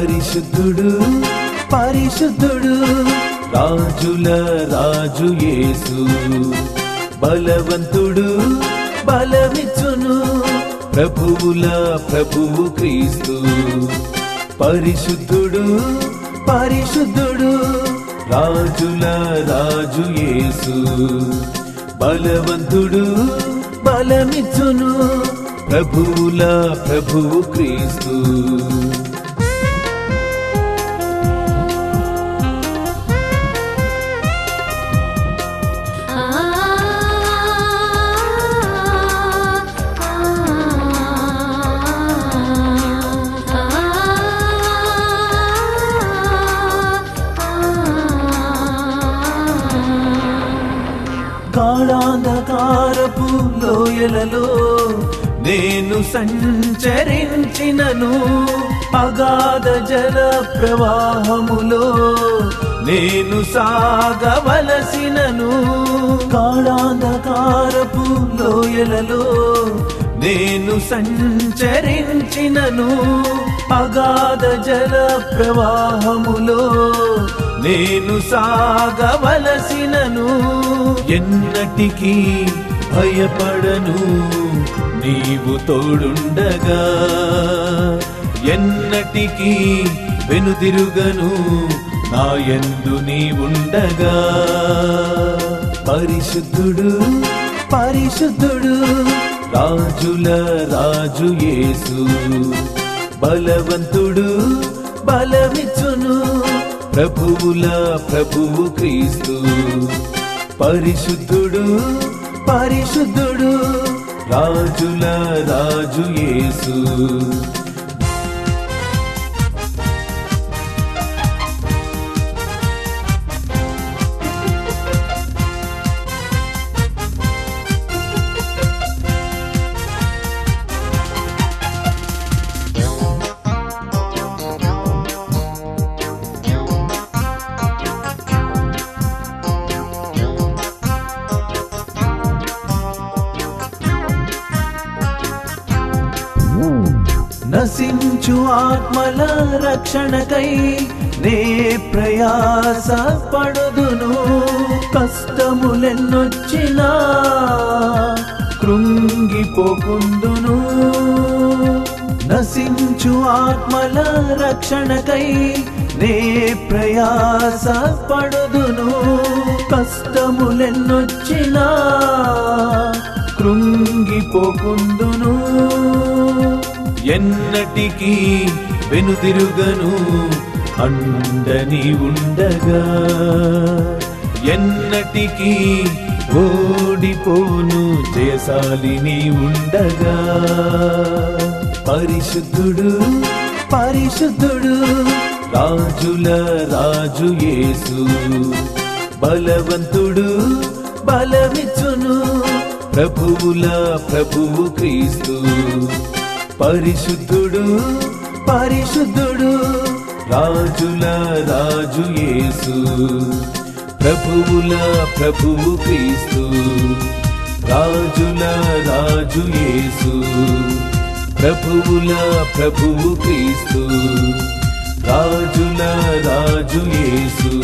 పరిశుద్ధుడు పరిశుద్ధుడు రాజుల రాజు యేసు బలవంతుడు బలమిచ్చును ప్రభువుల ప్రభువు క్రీస్తు పరిశుద్ధుడు పరిశుద్ధుడు రాజుల రాజు యేసు బలవంతుడు బలమిచ్చును ప్రభువుల ప్రభువు క్రీస్తు ఆ కాళాంధకారపు లోయలలో నేను సంచరించినను అగాధ జల ప్రవాహములో నేను సాగవలసినను కాళాంధకారపు లోయలలో నేను సంచరించినను అగాధ జల ప్రవాహములో నేను సాగవలసినను ఎన్నటికీ భయపడను నీవు తోడుండగా ఎన్నటికీ వెనుదిరుగను నా యందు నీవుండగా పరిశుద్ధుడు పరిశుద్ధుడు రాజుల రాజు యేసు బలవంతుడు బలమిచ్చును ప్రభువుల ప్రభువు క్రీస్తు పరిశుద్ధుడు పరిశుద్ధుడు రాజుల రాజు యేసు నశించు ఆత్మల రక్షణకై నే ప్రయాస పడుదును కష్టములెన్నొచ్చినా కృంగిపోకుందును నశించు ఆత్మల రక్షణకై నే ప్రయాస పడుదును కష్టములెన్నొచ్చినా కృంగిపోకుందును ఎన్నటికీ వెనుదిరుగను అండని ఉండగా ఎన్నటికీ ఓడిపోను జయశాలిని ఉండగా పరిశుద్ధుడు పరిశుద్ధుడు రాజుల రాజు యేసు బలవంతుడు బలమిచ్చును ప్రభువుల ప్రభువు క్రీస్తు పరిశుద్ధుడు పరిశుద్ధుడు రాజుల రాజు యేసు ప్రభువుల ప్రభువు క్రీస్తు రాజుల రాజు యేసు ప్రభువుల ప్రభువు క్రీస్తు రాజుల రాజు యేసు